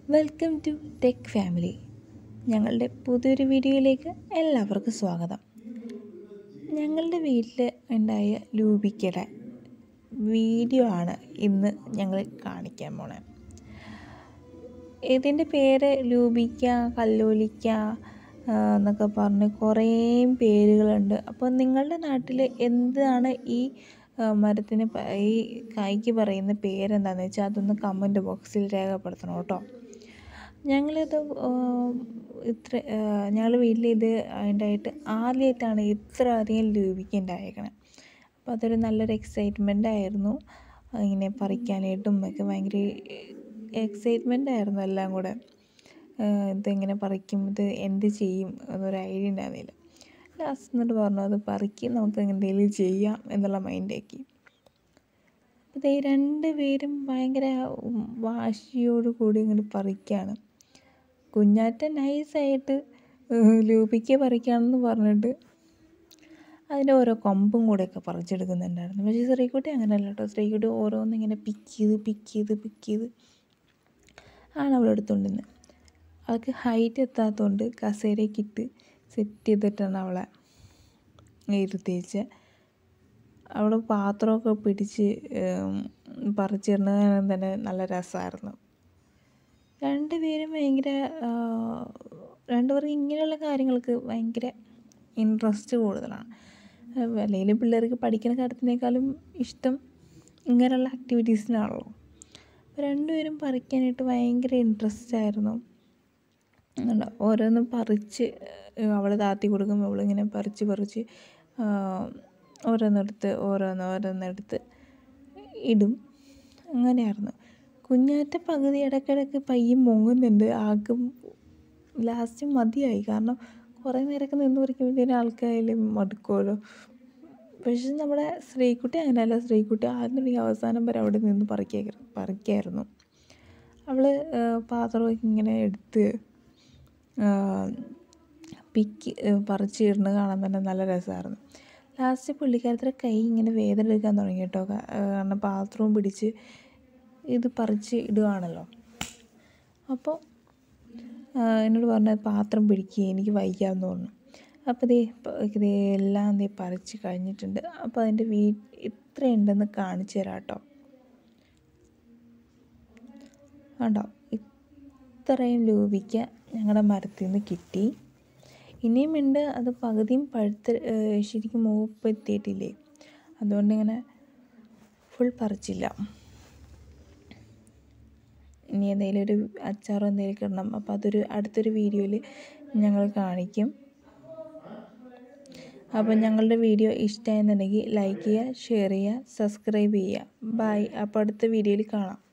Welcome to tech family ഞങ്ങളുടെ പുതിയൊരു വീഡിയോയിലേക്ക് എല്ലാവർക്കും സ്വാഗതം ഞങ്ങളുടെ വീട്ടിൽ ഉണ്ടായ ലൂബിക്കയുടെ വീഡിയോ ആണ് ഇന്ന് ഞങ്ങൾ കാണിക്കാൻ പോണേ ഇതിൻ്റെ പേര് ലൂബിക്ക കല്ലോലിക്ക ആ, എന്നൊക്കെ പറഞ്ഞ് കുറേ പേരുകളുണ്ട് അപ്പോൾ നിങ്ങളുടെ നാട്ടിൽ എന്താണ് ഈ ആ, മരത്തിന് പ- ഈ കായ്ക്ക് പറയുന്ന പേരെന്താണെന്ന് വെച്ചാൽ അതൊന്ന് കമൻറ്റ് ബോക്സിൽ രേഖപ്പെടുത്തണം കേട്ടോ ഞങ്ങളിത് ആ, ഇത്ര ഞങ്ങൾ വീട്ടിൽ ഇത് ഉണ്ടായിട്ട് ആദ്യമായിട്ടാണ് ഇത്ര അധികം ലൂബിക്ക ഉണ്ടായേക്കണേ അപ്പോൾ അതൊരു നല്ലൊരു എക്സൈറ്റ്മെൻ്റ് ആയിരുന്നു ഇങ്ങനെ പറിക്കാനായിട്ടും ഒക്കെ ഭയങ്കര എക്സൈറ്റ്മെൻ്റ് ആയിരുന്നു എല്ലാം കൂടെ ആ, ഇതെങ്ങനെ പറിക്കും ഇത് എന്ത് ചെയ്യും എന്നൊരു ഐഡിയ ഉണ്ടായിരുന്നില്ല ലാസ്റ്റ് എന്നിട്ട് പറഞ്ഞു അത് പറിക്ക് നമുക്ക് എന്തെങ്കിലും ചെയ്യാം എന്നുള്ള മൈൻഡാക്കി അപ്പോൾ ഈ രണ്ട് പേരും ഭയങ്കര വാശിയോട് കൂടി ഇങ്ങോട്ട് പറിക്കുകയാണ് കുഞ്ഞാറ്റ നൈസായിട്ട് ലൂപിക്ക പറിക്കുകയാണെന്ന് പറഞ്ഞിട്ട് അതിൻ്റെ ഓരോ കൊമ്പും കൂടെയൊക്കെ പറിച്ചെടുക്കുന്നുണ്ടായിരുന്നു പക്ഷേ ശ്രീക്കുട്ടി അങ്ങനെയല്ല കേട്ടോ ശ്രീക്കുട്ടി ഓരോന്ന് ഇങ്ങനെ പിക്ക് ചെയ്ത് പിക്ക് ചെയ്ത് പിക്ക് ചെയ്ത് ആണ് അവൾ എടുത്തുകൊണ്ടിരുന്നത് അവൾക്ക് ഹൈറ്റ് എത്താത്തതുകൊണ്ട് കസേരയ്ക്ക് ഇട്ട് സെറ്റ് ചെയ്തിട്ടാണ് അവളെ ഇരുത്തിച്ച് അവൾ പാത്രമൊക്കെ പിടിച്ച് പറിച്ചിടുന്നത് കാണാൻ തന്നെ നല്ല രസമായിരുന്നു രണ്ടുപേരും ഭയങ്കര ആ, രണ്ടുപേർക്കും ഇങ്ങനെയുള്ള കാര്യങ്ങൾക്ക് ഭയങ്കര ഇൻട്രസ്റ്റ് കൂടുതലാണ് അല്ലെങ്കിൽ പിള്ളേർക്ക് പഠിക്കുന്ന കാര്യത്തിനേക്കാളും ഇഷ്ടം ഇങ്ങനെയുള്ള ആക്ടിവിറ്റീസിനാണല്ലോ അപ്പോൾ രണ്ടുപേരും പറിക്കാനായിട്ട് ഭയങ്കര ഇൻട്രസ്റ്റ് ആയിരുന്നു ഉണ്ട്. ഓരോന്നും പറിച്ച് അവൾ താത്തി കൊടുക്കും അവളിങ്ങനെ പറിച്ച് പറിച്ച് ആ, ഓരോന്നെടുത്ത് ഓരോന്ന് ഓരോന്നെടുത്ത് ഇടും അങ്ങനെയായിരുന്നു കുഞ്ഞാറ്റ പകുതി ഇടയ്ക്കിടയ്ക്ക് പയ്യെ മുങ്ങുന്നുണ്ട് ആർക്കും ലാസ്റ്റ് മതിയായി കാരണം കുറേ നേരമൊക്കെ നിന്ന് പറിക്കുമ്പോഴത്തേനും ആൾക്കായാലും മടുക്കുമല്ലോ പക്ഷെ നമ്മുടെ ശ്രീകുട്ടി അങ്ങനെയല്ല ശ്രീകുട്ടി ആദ്യം തുടങ്ങി അവസാനം വരെ അവിടെ നിന്ന് പറിക്കുക പറിക്കായിരുന്നു അവൾ പാത്രമൊക്കെ ഇങ്ങനെ എടുത്ത് പിക്ക് പറിച്ചിടുന്നത് കാണാൻ തന്നെ നല്ല രസമായിരുന്നു ലാസ്റ്റ് പുള്ളിക്കാരത്തിൻ്റെ കൈ ഇങ്ങനെ വേദന എടുക്കാൻ തുടങ്ങി കേട്ടോ കാ- കാരണം പാത്രവും പിടിച്ച് ഇത് പറിച്ച് ഇടുകയാണല്ലോ അപ്പോൾ എന്നോട് പറഞ്ഞ പാത്രം പിടിക്കുക എനിക്ക് വയ്യാമെന്ന് പറഞ്ഞു അപ്പോൾ ദേ പ- ദേ എല്ലാം ദേ പറിച്ച് കഴിഞ്ഞിട്ടുണ്ട് അപ്പോൾ അതിൻ്റെ വീ ഇത്രയുണ്ടെന്ന് കാണിച്ചു തരാം കേട്ടോ കണ്ടോ ഇത്രയും രൂപയ്ക്ക ഞങ്ങളുടെ മരത്തിൽ നിന്ന് കിട്ടി ഇനിയും ഉണ്ട് അത് പകുതിയും പഴുത്ത് ഏഹ് ശരിക്കും മൂപ്പ് എത്തിയിട്ടില്ലേ അതുകൊണ്ട് ഇങ്ങനെ ഫുൾ പറിച്ചില്ല ഇനി എന്തെങ്കിലും ഒരു അച്ചാറോ എന്തെങ്കിലും ഇടണം അപ്പോൾ അതൊരു അടുത്തൊരു വീഡിയോയിൽ ഞങ്ങൾ കാണിക്കും അപ്പോൾ ഞങ്ങളുടെ വീഡിയോ ഇഷ്ടമായെന്നുണ്ടെങ്കിൽ ലൈക്ക് ചെയ്യുക ഷെയർ ചെയ്യുക സബ്സ്ക്രൈബ് ചെയ്യുക ബൈ അപ്പോൾ അടുത്ത വീഡിയോയിൽ കാണാം